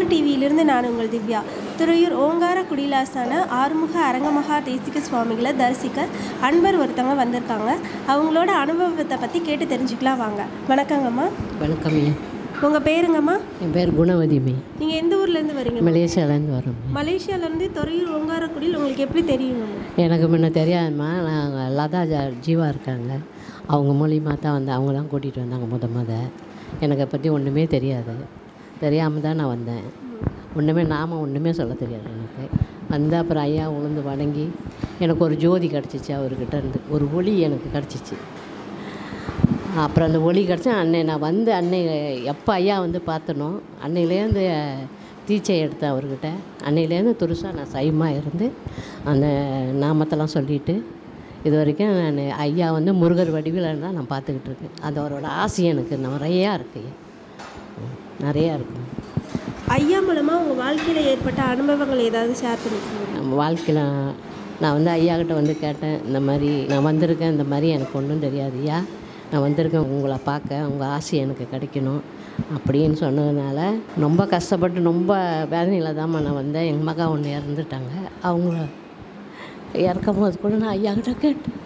டிவியிலிருந்து நான் உங்கள் திவ்யா துறையூர் ஓங்கார குடிலாசான ஆறுமுக அரங்கமகா தேசிக சுவாமிகளை தரிசிக்க அன்பர் ஒருத்தவங்க வந்திருக்காங்க அவங்களோட அனுபவத்தை பற்றி கேட்டு தெரிஞ்சுக்கலாம் வாங்க வணக்கங்கம்மா வணக்கம் உங்கள் பேருங்கம்மா என் பேர் குணவதிமே நீங்கள் எந்த ஊர்லேருந்து வரீங்க மலேசியாலேருந்து வரோம் மலேசியாவிலேருந்து துறையூர் ஓங்காரக்குடியில் உங்களுக்கு எப்படி தெரியுங்கம்மா எனக்கு முன்ன தெரியாதும்மா நாங்கள் லதா ஜா- ஜீவா இருக்காங்க அவங்க மூலியமாக தான் வந்து அவங்க தான் கூட்டிகிட்டு வந்தாங்க முத முத எனக்கு அதை பற்றி ஒன்றுமே தெரியாது தெரியாமல் தான் நான் வந்தேன் ஒன்றுமே நாம ஒன்றுமே சொல்ல தெரியாது எனக்கு வந்து அப்புறம் ஐயா உளுந்து வணங்கி எனக்கு ஒரு ஜோதி கிடச்சிச்சு அவர்கிட்ட இருந்து ஒரு ஒளி எனக்கு கிடச்சிச்சு அப்புறம் அந்த ஒளி கிடச்சி அன்னை நான் வந்து அன்னை எப்போ ஐயா வந்து பார்த்தனோ அன்னையிலேருந்து தீச்சை எடுத்தேன் அவர்கிட்ட அன்னையிலேருந்து துருசாக நான் சைவமாக இருந்து அந்த நாமத்தெல்லாம் சொல்லிட்டு இது வரைக்கும் நான் ஐயா வந்து முருகர் வடிவில் தான் நான் பார்த்துக்கிட்டு இருக்கேன் அது அவரோட ஆசை எனக்கு நிறையா இருக்குது நிறையா இருக்குது ஐயா மூலமாக உங்கள் வாழ்க்கையில் ஏற்பட்ட அனுபவங்கள் ஏதாவது ஷேர் பண்ணிக்கோங்க நம்ம வாழ்க்கையில் நான் வந்து ஐயா கிட்ட வந்து கேட்டேன் இந்த மாதிரி நான் வந்திருக்கேன் இந்த மாதிரி எனக்கு ஒன்றும் தெரியாது ஐயா நான் வந்திருக்கேன் உங்களை பார்க்க உங்கள் ஆசை எனக்கு கிடைக்கணும் அப்படின்னு சொன்னதுனால ரொம்ப கஷ்டப்பட்டு ரொம்ப வேதனையில் தான்மா நான் வந்தேன் எங்கள் மகா ஒன்று இறந்துட்டாங்க அவங்க இறக்கும் போது கூட நான் ஐயா கிட்ட கேட்டேன்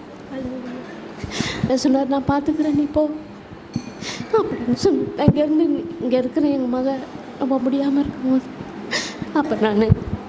அவர் சொன்னார் நான் பார்த்துக்கிறேன் நீ போ அப்படின்னு சொன்ன அங்கேருந்து இங்கே இருக்கிற எங்கள் மக ரொம்ப முடியாமல் இருக்கும்போது அப்போ நான்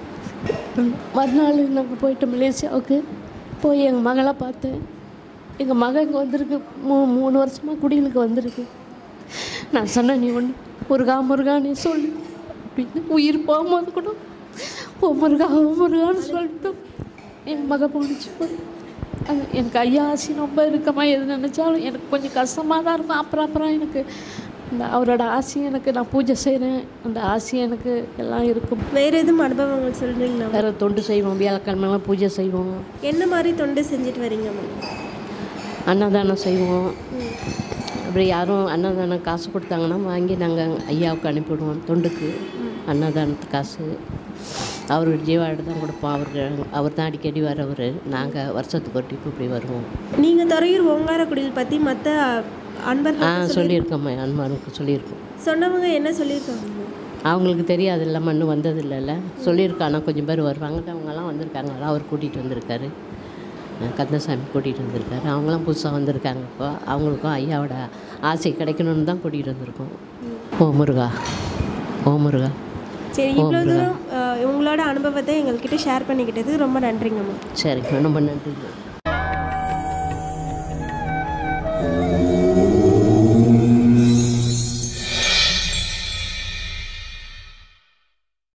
மறுநாள் நாங்கள் போயிட்டு மலேசியாவுக்கு போய் எங்கள் மகளை பார்த்தேன் எங்கள் மகன் இங்கே வந்திருக்கு மூ மூணு வருஷமாக குடிலுக்கு வந்திருக்கு நான் சொன்னேன் நீ ஒன்று முருகா முருகா நீ சொல்லு அப்படின்னு உயிர் போகும்போது கூட ஓ முருகா ஓ முருகான்னு சொல்லிட்டு என் மக போணுச்சு போய் அது எனக்கு ஐயா ஆசை ரொம்ப இருக்கமா எது நினச்சாலும் எனக்கு கொஞ்சம் கஷ்டமாக தான் இருக்கும் அப்புறம் அப்புறம் எனக்கு இந்த அவரோட ஆசை எனக்கு நான் பூஜை செய்கிறேன் அந்த ஆசை எனக்கு எல்லாம் இருக்கும் வேறு எதுவும் அனுபவங்கள் சொல்கிறீங்களா வேறு தொண்டு செய்வோம் வியாழக்கிழமெல்லாம் பூஜை செய்வோம் என்ன மாதிரி தொண்டு செஞ்சுட்டு வரீங்கம்மா அன்னதானம் செய்வோம் அப்படி யாரும் அன்னதானம் காசு கொடுத்தாங்கன்னா வாங்கி நாங்கள் ஐயாவுக்கு அனுப்பிவிடுவோம் தொண்டுக்கு அன்னதானத்துக்கு காசு அவருக்கு ஜீவாடு தான் கொடுப்போம் அவருக்கு அவர் தான் அடிக்கடி வரவர் நாங்கள் வருஷத்துக்கு ஒரு டிப்பு இப்படி வருவோம் நீங்கள் துறையூர் ஓங்காரக்குடியில் பற்றி மற்ற ஆ அன்பர்கள் சொல்லியிருக்கோம்மா அன்மானுக்கு சொல்லியிருக்கோம் சொன்னவங்க என்ன சொல்லியிருக்காங்க அவங்களுக்கு தெரியாது இல்லை மண்ணு வந்தது இல்லைல்ல சொல்லியிருக்கா ஆனால் கொஞ்சம் பேர் வருவாங்க அவங்கெல்லாம் வந்திருக்காங்க அதான் அவர் கூட்டிகிட்டு வந்திருக்காரு அஹ் கந்தசாமி கூட்டிகிட்டு வந்திருக்காரு அவங்களாம் புதுசாக வந்திருக்காங்க இப்போ அவங்களுக்கும் ஐயாவோட ஆசை கிடைக்கணும்னு தான் கூட்டிகிட்டு வந்திருக்கோம் ஓ முருகா ஓ முருகா சரி இவ்வளோ தூரம் அஹ், உங்களோட அனுபவத்தை எங்கள்கிட்ட ஷேர் பண்ணிக்கிட்டதுக்கு ரொம்ப நன்றிங்கம்மா சரிங்க ரொம்ப நன்றி